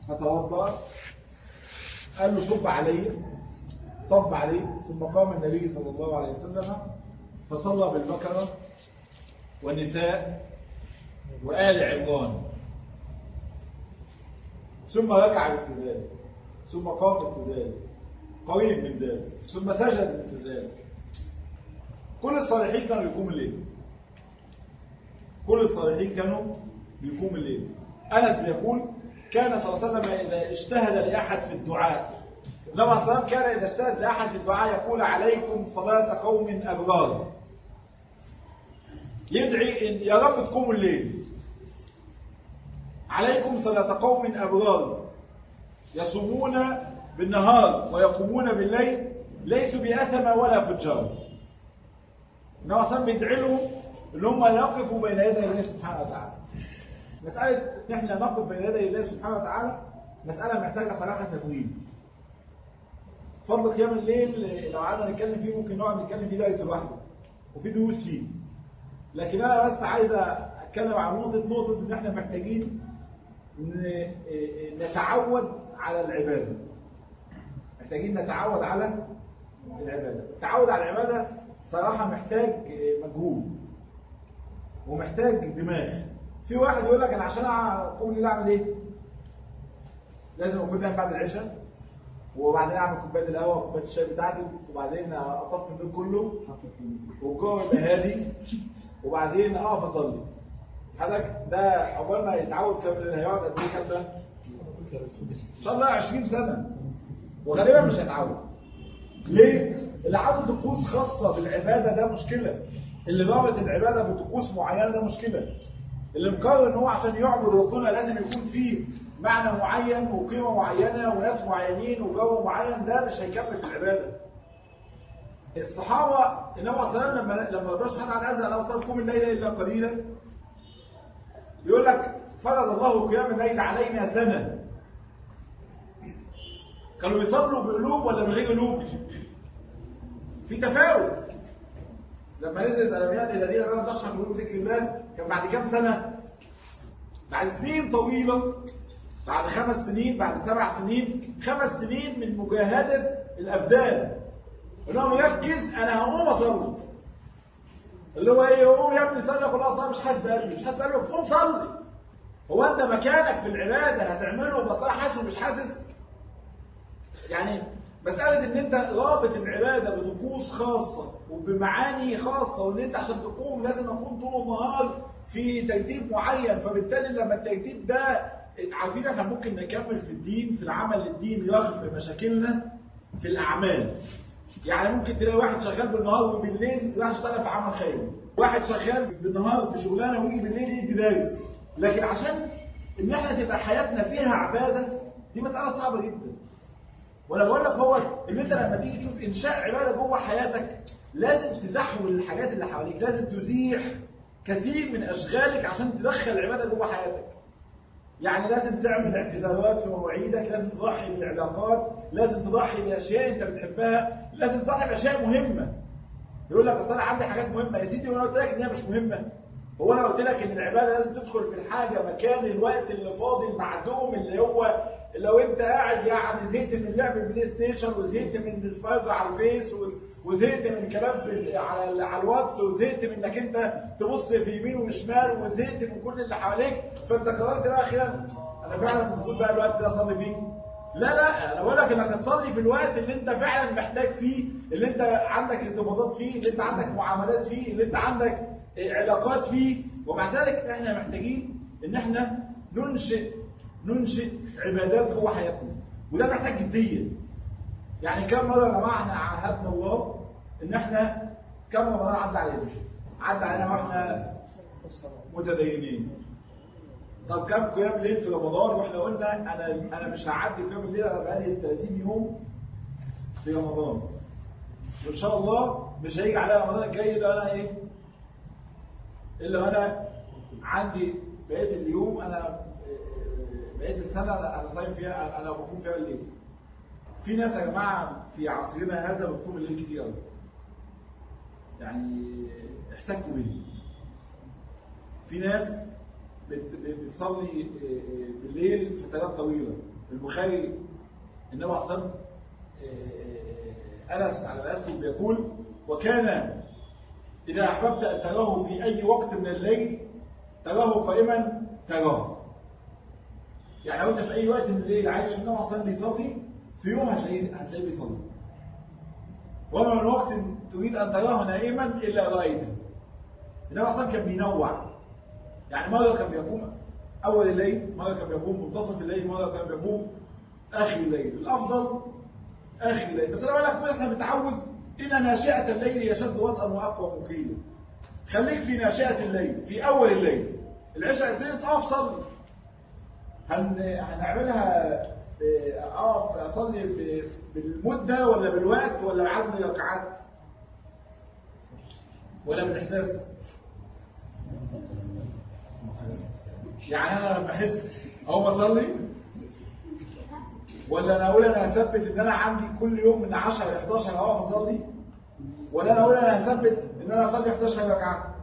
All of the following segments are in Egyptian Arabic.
فتوضأ قال له صب علي صب عليه ثم قام النبي صلى الله عليه وسلم فصلى بالبكرة والنساء وآل عمران ثم ركع مثل ذلك ثم قام مثل ذلك قريب من ذلك ثم سجد مثل ذلك كل الصالحين كانوا يقوم الليل كل الصالحين كانوا يقوم الليل أنس يقول كان صلى الله عليه وسلم إذا اجتهد لأحد في الدعاء لما صلى الله كان إذا اجتهد لأحد في الدعاء يقول عليكم صلاة قوم أبرار يدعي إن يا رب تقوموا الليل عليكم صلاة قوم أبرار يصومون بالنهار ويقومون بالليل ليسوا بأثم ولا فجار إنما صلى بيدعي لهم إن هم يقفوا بين يدي الله سبحانه وتعالى مسألة إن إحنا نقف بين يدي الله سبحانه وتعالى مسألة محتاجة صراحة تدوين فضل قيام الليل لو قعدنا نتكلم فيه ممكن نقعد نتكلم فيه درس لوحده وفي دروس فيه لكن انا بس عايز اتكلم عن نقطه نقطه ان احنا محتاجين نتعود على العباده محتاجين نتعود على العباده التعود على العباده صراحه محتاج مجهود ومحتاج دماغ في واحد يقول لك انا عشان اقوم الليل اعمل ايه لازم اكون نايم بعد العشاء وبعدين اعمل كوبايه القهوه وكوبايه الشاي بتاعتي وبعدين اطفي النور كله والجو يبقى هادي وبعدين اقف اصلي حضرتك ده عقبال ما يتعود كام هيقعد قد ايه كام سنه؟ ان شاء الله 20 سنه وغالبا مش هيتعود ليه؟ اللي عنده طقوس خاصه بالعباده ده مشكله اللي رابط العباده بطقوس معينه ده مشكله اللي مقرر ان هو عشان يعبد ربنا لازم يكون فيه معنى معين وقيمة معينة وناس معينين وجو معين ده مش هيكمل في العبادة الصحابة إنما أصلا لما لما ربنا سبحانه وتعالى أنزل أنا أصلا قوم الليل إلا قليلا يقول لك فرض الله قيام الليل علينا سنة كانوا بيصلوا بقلوب ولا من غير قلوب؟ في تفاوت لما نزلت ألميات الذين لم تشرح قلوب ذكر الله كان بعد كام سنة؟ بعد سنين طويلة بعد خمس سنين بعد سبع سنين خمس سنين من مجاهدة الأبدان انه يركز انا هقوم اصلي اللي هو ايه يقوم يا ابني صلي خلاص انا مش حاسس بقلبي مش حاسس بقلبي قوم صلي هو انت مكانك في العباده هتعمله بس انا حاسس ومش حاسس يعني مسألة ان انت رابط العبادة بطقوس خاصة وبمعاني خاصة وان انت عشان تقوم لازم اكون طول النهار في ترتيب معين فبالتالي لما الترتيب ده عارفين احنا ممكن نكمل في الدين في العمل للدين رغم مشاكلنا في الاعمال يعني ممكن تلاقي واحد شغال بالنهار وبالليل راح يشتغل في عمل خيري واحد شغال بالنهار في شغلانه ويجي بالليل يدي دارس لكن عشان ان احنا تبقى حياتنا فيها عباده دي مساله صعبه جدا وانا بقول لك هو ان انت لما تيجي تشوف انشاء عباده جوه حياتك لازم تزحول الحاجات اللي حواليك لازم تزيح كثير من اشغالك عشان تدخل العباده جوه حياتك يعني لازم تعمل اعتذارات في مواعيدك لازم تضحي بالعلاقات لازم تضحي باشياء انت بتحبها لازم تضحي باشياء مهمه يقول لك اصل انا عندي حاجات مهمه يا سيدي وانا قلت لك ان هي مش مهمه هو انا قلت لك ان العباده لازم تدخل في الحاجه مكان الوقت اللي فاضي المعدوم اللي هو لو انت قاعد يعني زهقت من لعب البلاي ستيشن وزهقت من الفرج على الفيس وزهقت من كلام في على على الواتس وزهقت من انك انت تبص في يمين وشمال وزهقت من كل اللي حواليك فانت قررت بقى اخيرا انا فعلا المفروض بقى الوقت ده اصلي فيه لا لا انا بقول لك انك تصلي في الوقت اللي انت فعلا محتاج فيه اللي انت عندك ارتباطات فيه اللي انت عندك معاملات فيه اللي انت عندك علاقات فيه ومع ذلك احنا محتاجين ان احنا ننشئ ننشئ عبادات جوه حياتنا وده محتاج جديه يعني كم مره يا جماعه احنا عهدنا الله ان احنا كم رمضان عدى علينا عدى علينا واحنا متدينين طب كم قيام ليل في رمضان واحنا قلنا انا انا مش هعدي قيام الليل انا بقالي 30 يوم في رمضان وان شاء الله مش هيجي عليا رمضان الجاي الا انا ايه الا انا عندي بقيه اليوم انا بقيه السنه انا صايم فيها انا بقوم فيها الليل في ناس يا جماعه في عصرنا هذا بتقوم الليل كتير قوي يعني احتكوا بيه في ناس بتصلي بالليل فترات طويلة البخاري النبي عليه الصلاة أنس على ما بيقول وكان إذا أحببت أن تراه في أي وقت من الليل تراه قائما تراه يعني لو أنت في أي وقت من الليل عايز النبي عليه الصلاة بيصلي في يوم هتلاقيه هتلاقيه بيصلي وما من وقت تريد أن تراه نائما إلا رأيته النبي عليه كان بينوع يعني مرة كان بيقوم أول الليل مرة كان بيقوم منتصف الليل مرة كان بيقوم آخر الليل الأفضل آخر الليل بس أنا أقول لك احنا بنتعود إن ناشئة الليل يشد وطئا وأقوى مقيلا خليك في ناشئة الليل في أول الليل العشاء اثنين تقف صلي هن... هنعملها أقف أصلي بالمدة ولا بالوقت ولا بعدد ركعات ولا بالإحساس يعني أنا لما أحب أقوم أصلي ولا أنا أقول أنا هثبت إن أنا عندي كل يوم من 10 ل 11 أقف أصلي ولا أنا أقول أنا هثبت إن أنا أصلي 11 ركعة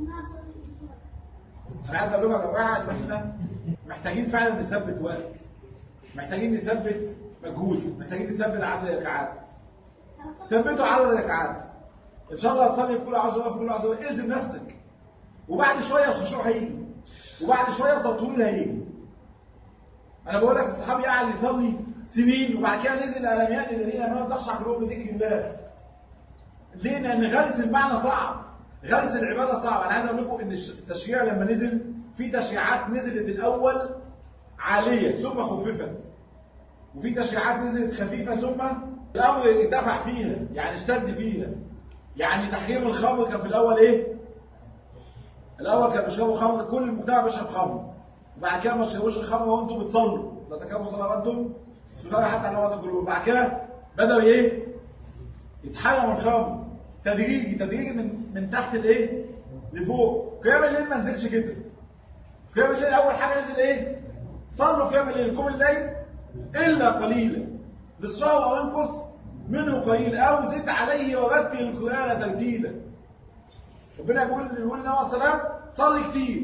أنا عايز أقول لكم يا جماعة إن إحنا محتاجين فعلا نثبت وقت محتاجين نثبت مجهود محتاجين نثبت عدد الركعات ثبتوا عدد الركعات ان شاء الله تصلي كل عشرة في كل عشرة الزم نفسك وبعد شويه الخشوع هيجي وبعد شويه التطويل هيجي انا بقول لك الصحابي قاعد يصلي سنين وبعد كده نزل الالميات الذين امنوا تخشع قلوبهم بذكر الله ليه لان غرس المعنى صعب غرس العباده صعب انا عايز اقول لكم ان التشريع لما نزل في تشريعات نزلت الاول عاليه ثم خففت وفي تشريعات نزلت خفيفة ثم الأمر ارتفع فيها يعني اشتد فيها يعني تحريم الخمر كان في الأول إيه؟ الأول كان بيشربوا خمر كل المجتمع بيشرب خمر وبعد كده ما تشربوش الخمر وأنتم بتصلوا لا تكرهوا صلاة وأنتم بتصلوا حتى على وقت القلوب بعد كده بدأوا إيه؟ يتحرم الخمر تدريجي تدريجي من من تحت الإيه؟ لفوق قيام الليل ما نزلش كده قيام الليل أول حاجة نزل إيه؟ صلوا قيام الليل قوم الليل إلا قليلا بالصوم أو انقص منه قليل أو زد عليه ورتل القرآن ترتيلا ربنا يقول يقول لنا عليه السلام صلي كتير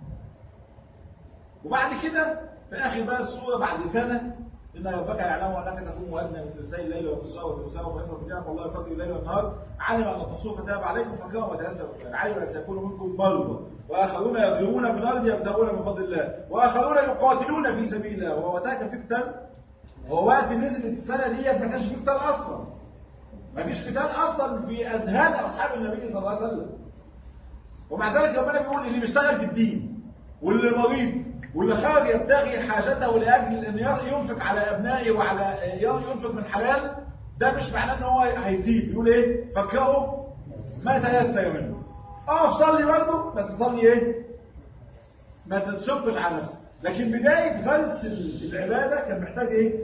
وبعد كده في آخر بقى السورة بعد سنة إن ربك يعلم أنك تكون وأدنى من ثلثي الليل ونصفه وثلثه وفإنه في نعم الله يفضل الليل والنهار علم أن تصوم فتاب عليكم فكرم وتنزل القرآن علم أن تكونوا منكم مرضى وآخرون يضربون في الأرض يبتغون من فضل الله وآخرون يقاتلون في سبيل الله وهو وقتها في قتال هو وقت نزلت السنة ديت ما كانش في قتال أصلا ما فيش قتال أصلا في أذهان أصحاب النبي صلى الله عليه وسلم ومع ذلك ربنا بيقول اللي بيشتغل في الدين واللي مريض واللي خرج يبتغي حاجته لأجل أن ينفق على أبنائه وعلى ينفق من حلال ده مش معناه أن هو هيسيب يقول إيه فكروا ما تيسر منه اقف صلي برضه بس صلي ايه ما تشقش على نفسك لكن بداية غرس العبادة كان محتاج ايه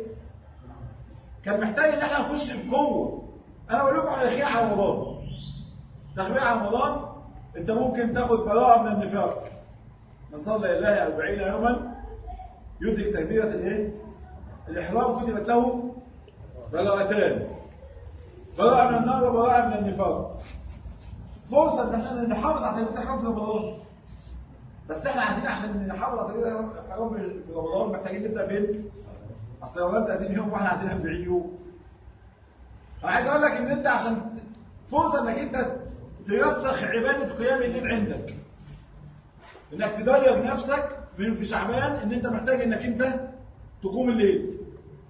كان محتاج ان احنا نخش بقوة انا بقول لكم على خير على رمضان تخبير على رمضان انت ممكن تاخد براءة من النفاق من صلى لله أربعين يوما يدرك تكبيرة الايه الإحرام كتبت له براءتان براءة من النار وبراءة من النفاق فرصة ان احنا نحافظ على تكبيرة الإحرام في رمضان بس احنا عايزين عشان نحافظ على تكبيرة الإحرام في رمضان محتاجين نبدأ فين؟ أصل رمضان 30 يوم واحنا عايزين 40 يوم انا عايز اقول لك ان انت عشان فرصة انك انت ترسخ عبادة قيام الليل عندك انك تدرب نفسك في شعبان ان انت محتاج انك انت تقوم الليل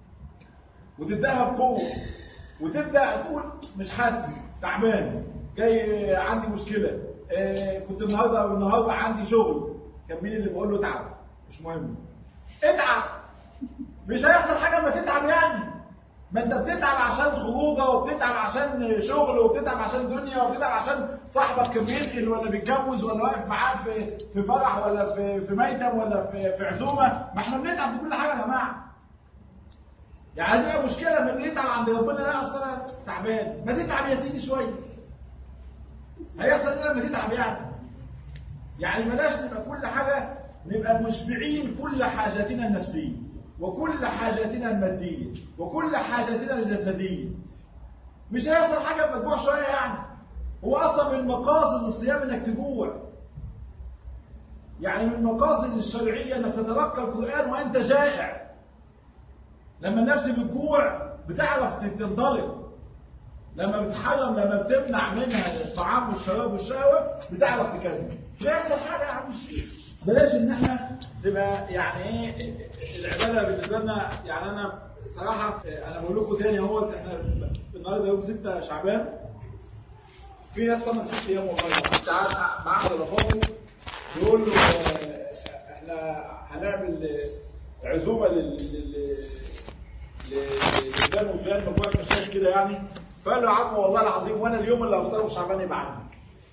وتبداها بقوه وتبدا تقول مش حاسس تعبان جاي عندي مشكله آه كنت النهارده او النهارده عندي شغل كان مين اللي بقول له اتعب مش مهم اتعب مش هيحصل حاجه اما تتعب يعني ما انت بتتعب عشان خروجه وبتتعب عشان شغل وبتتعب عشان دنيا وبتتعب عشان صاحبك كان بينقل ولا بيتجوز ولا واقف معاه في في فرح ولا في في ميتم ولا في في عزومه ما احنا بنتعب في كل حاجه يا جماعه يعني دي مشكله من اللي يتعب عند ربنا لا اصل انا تعبان ما تتعب يا سيدي شويه هيحصل ايه لما تتعب يعني يعني بلاش نبقى كل حاجه نبقى مشبعين كل حاجاتنا النفسيه وكل حاجاتنا المادية وكل حاجاتنا الجسدية مش هيحصل حاجة بمجموع شوية يعني هو أصلا من مقاصد الصيام إنك تجوع يعني من المقاصد الشرعية أنك تتلقى القرآن وأنت جائع لما النفس بتجوع بتعرف تنطلق لما بتحرم لما بتمنع منها الطعام والشراب والشهوة بتعرف تكمل مش هيحصل حاجة يا عم الشيخ بلاش ان احنا تبقى يعني ايه العبادة بالنسبة لنا يعني انا صراحة انا بقول لكم تاني اهو احنا النهارده يوم 6 شعبان في ناس طبعا ست ايام والله كنت قاعد مع احد الافاضل بيقول له احنا هنعمل عزومه لل لفلان وفلان مجموعه مشايخ كده يعني فقال له يا عم والله العظيم وانا اليوم اللي هفطره شعبان يبقى عندك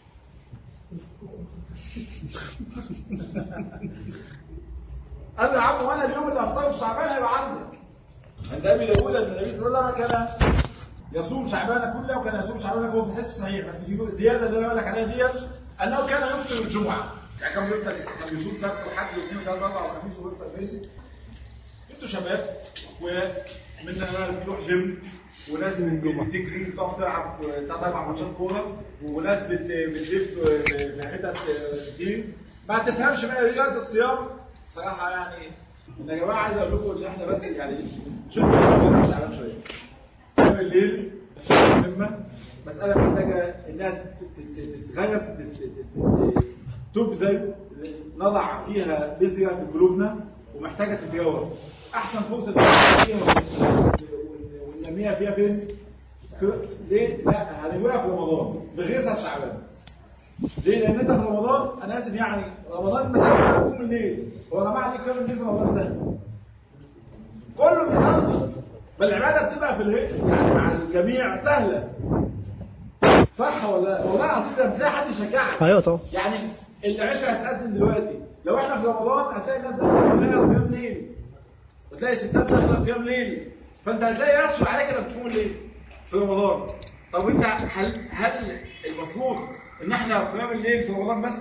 قال له يا عم وانا اليوم اللي هفطره شعبان هيبقى عندك عند ابي داوود ان النبي صلى الله عليه وسلم كان يصوم شعبان كله وكان يصوم شعبان كله في الحديث الصحيح بس في زياده اللي انا بقول لك عليها ديت انه كان يفطر الجمعه يعني كان بيفطر كان بيصوم سبت وحد واثنين وثلاث اربع وخميس وبيفطر بيت انتوا شباب ومننا ناس بتروح جيم وناس بتجري بتقعد تلعب ثلاث اربع ماتشات كوره وناس بتلف في حتت كتير ما تفهمش بقى رياضه الصيام صراحه يعني يا جماعه عايز اقول لكم ان احنا بس يعني شوفوا شعبان شويه قيام الليل مهمة مسألة محتاجة إنها تتغير تبذل نضع فيها بذرة في قلوبنا ومحتاجة تتجاوز أحسن فرصة فيها وننميها فيها فين؟ ليه؟ لا هنجوها في رمضان بغيرها في شعبان ليه؟ لأن أنت في رمضان أنا آسف يعني رمضان مثلا تقوم الليل هو يا جماعة دي كام الليل في رمضان ده؟ كله بيصلي بل العبادة بتبقى في الهيئة يعني مع الجميع سهلة صح ولا والله العظيم مش حد يشجعك ايوه طبعا يعني العشاء هتقدم دلوقتي لو احنا في رمضان هتلاقي الناس داخله كلها قيام ليل وتلاقي ستات داخله قيام ليل فانت هتلاقي يصعب عليك انك تقوم ليل في رمضان طب انت هل هل المفروض ان احنا قيام الليل في رمضان بس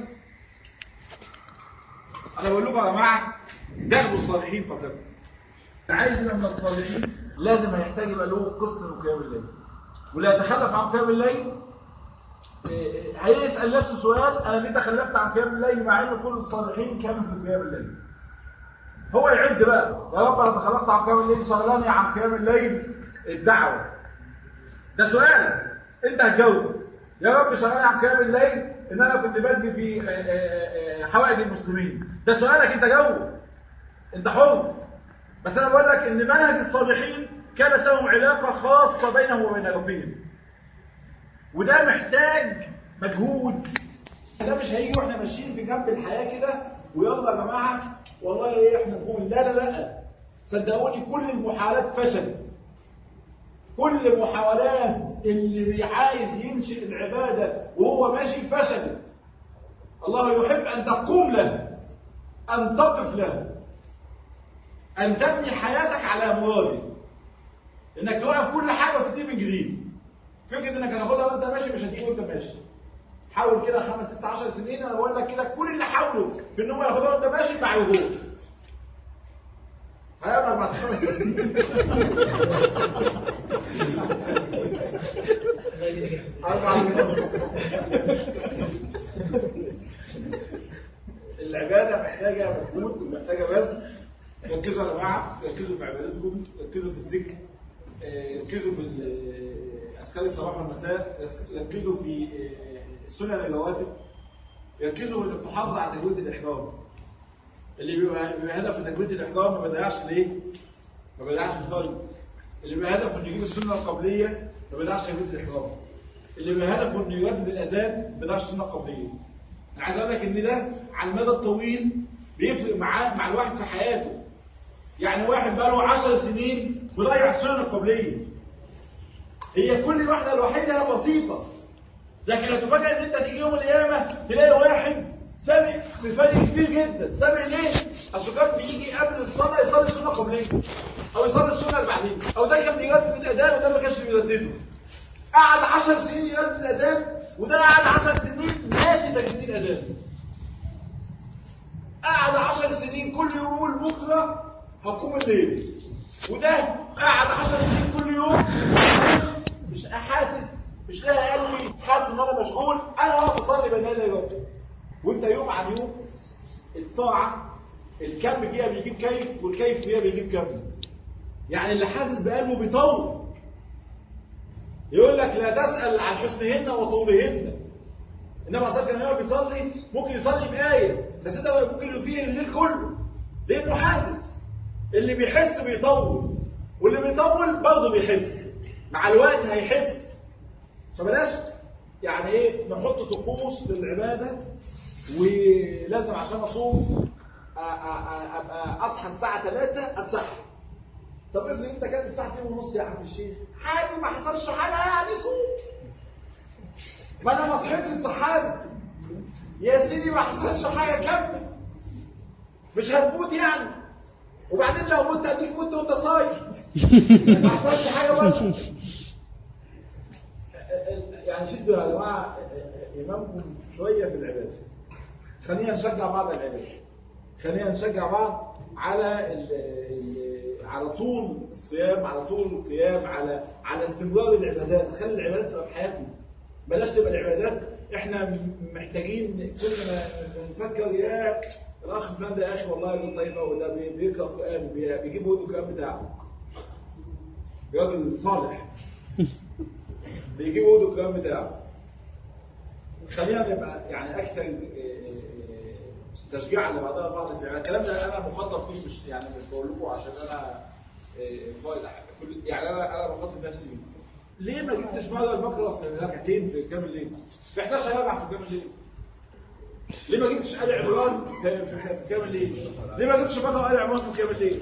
انا بقول لكم يا جماعه دربوا الصالحين فقط عايز يبقى من الصالحين لازم هيحتاج يبقى له قسط من قيام الليل ولا يتخلف عن قيام الليل هيسأل نفسه سؤال انا ليه تخلفت عن قيام الليل مع ان كل الصالحين كانوا في قيام الليل هو يعد بقى يا رب انا تخلفت عن قيام الليل شغلاني عن قيام الليل الدعوه ده سؤال انت هتجاوب يا رب شغلاني عن قيام الليل ان انا كنت بدي في حوائج المسلمين ده سؤالك انت جاوب انت حر بس انا بقول لك ان منهج الصالحين كانت لهم علاقه خاصه بينهم وبين ربهم وده محتاج مجهود ده مش هيجي واحنا ماشيين في جنب الحياه كده ويلا يا جماعه والله ايه احنا نقول لا لا لا صدقوني كل المحاولات فشلت كل المحاولات اللي عايز ينشئ العباده وهو ماشي فشلت الله يحب ان تقوم له ان تقف له أن تبني حياتك على مراده إنك توقف كل حاجة وتبتدي من جديد فكرة إنك هتاخدها وأنت ماشي مش هتيجي وأنت ماشي حاول كده خمس ست عشر سنين أنا بقول لك كده كل اللي حاولوا في إن هو ياخدها وأنت ماشي مع يهود هيعمل بعد خمس سنين أربع العبادة محتاجة مجهود ومحتاجة بذل ركزوا يا جماعه ركزوا في عبادتكم ركزوا في الذكر ركزوا في اذكار الصباح والمساء ركزوا في سنن الرواتب ركزوا انك تحافظوا على تجويد الاحرام اللي بيبقى بيبقى هدف تجويد الاحرام ما بيضيعش ليه؟ ما بيضيعش الفرد اللي بيبقى هدفه انه يجيب السنه القبليه ما بيضيعش تجويد الاحرام اللي بيبقى هدفه انه يردد الاذان ما بيضيعش السنه القبليه انا عايز اقول لك ان ده على المدى الطويل بيفرق معاه مع الواحد في حياته يعني واحد بقى له 10 سنين بيضيع السنن القبليه هي كل واحده الوحيده بسيطه لكن لو تفاجئ ان انت تيجي يوم القيامه تلاقي واحد سابق بفرق كبير جدا سابق ليه؟ اصل كان بيجي قبل الصلاه يصلي السنه القبليه او يصلي السنه اللي بعدين او ده كان بيردد الاذان وده ما كانش بيردده قعد 10 سنين يردد الاذان وده قعد 10 سنين ناسي تجديد الاذان قعد 10 سنين كل يوم يقول بكره هقوم الليل وده قاعد 10 سنين كل يوم مش حاسس مش لاقي قلبي حاسس ان انا مشغول انا واقف اصلي بين يدي ربي وانت يوم عن يوم الطاعة الكم فيها بيجيب كيف والكيف فيها بيجيب كم يعني اللي حاسس بقلبه بيطول يقول لك لا تسأل عن حسنهن وطولهن انما اصلا كان يقف يصلي ممكن يصلي بآية بس ده ممكن فيه الليل كله لانه حاسس اللي بيحس بيطول واللي بيطول برضه بيحب مع الوقت هيحب فبلاش يعني ايه نحط طقوس للعباده ولازم عشان اصوم أ- أ- أ- ابقى اصحى الساعه 3 اتسحر طب افرض انت كانت الساعه 2 ونص يا عم الشيخ عادي ما حصلش حاجه يعني صوم ما انا ما صحيتش السحاب يا سيدي ما حصلش حاجه كمل مش هتموت يعني وبعدين لو مت اديك مت وانت صايم ما حصلش حاجه برضه يعني شدوا يا جماعه امامكم شويه في العباده خلينا نشجع بعض على العباده خلينا نشجع بعض على ال ال على طول الصيام على طول القيام على على استمرار العبادات خلي العبادات تبقى في حياتنا بلاش تبقى العبادات احنا محتاجين كل ما نفكر يا الاخ فلان ده يا اخي والله راجل طيب قوي ده بي- بيقرا قران بي- بيجيب ورد القران بتاعه راجل صالح بيجيب ورد القران بتاعه خلينا نبقى يعني اكثر آه، آه، تشجيعا لبعضنا البعض في يعني الكلام ده انا مخطط فيه مش يعني مش بقول لكم عشان انا آه، فايد كل- يعني انا انا بخطط نفسي بيه ليه ما جبتش مره البقره في ركعتين في قيام الليل؟ في 11 ركعه في قيام الليل ليه ما جبتش آل عمران في في- في قيام الليل؟ ليه ما جبتش بقره آل عمران في قيام الليل؟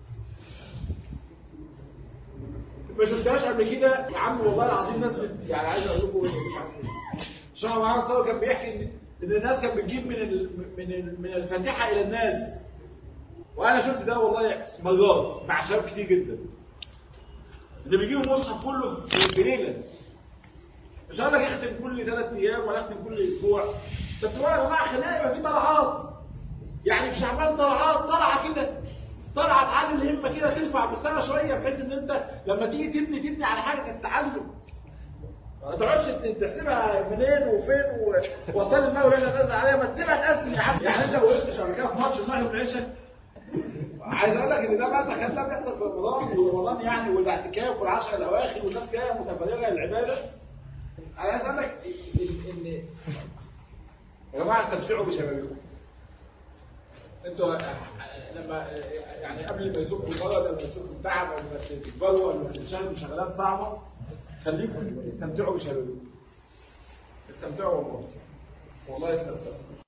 ما شفتهاش قبل كده يا عم والله العظيم ناس بت... يعني عايز اقول لكم إيه، مش عارف ايه شهر محمد صلى كان بيحكي ان ان الناس كانت بتجيب من ال... من ال... من الفاتحه الى الناس وانا شفت ده والله مرات مع شباب كتير جدا اللي بيجيبوا المصحف كله في في ليله مش هقول لك اختم كل ثلاث ايام ولا اختم كل اسبوع بس هو يا جماعه خلينا يبقى في طلعات يعني في شعبان طلعات طلعه كده طلعه تعلم الهمه كده ترفع بالسما شويه بحيث ان انت لما تيجي تبني تبني على حاجه التعلم ما تقعدش تحسبها منين وفين و- وصل المغرب ايش هتنزل عليها ما تسيبها تقسم يا عم يعني انت ما وقفتش قبل كده في ماتش المغرب والعشاء عايز اقول لك ان ده بقى تخيل ده بيحصل في رمضان ورمضان يعني والاعتكاف والعشر الاواخر والناس جايه متفرغه للعباده انا عايز اقول لك ان ان يا جماعه استمتعوا بشبابكم انتوا لما يعني قبل ما يسوقوا البلد لما يسوقوا التعب لما تكبروا لما تشتغلوا شغلات صعبه خليكم استمتعوا بشبابكم استمتعوا والله والله استمتعوا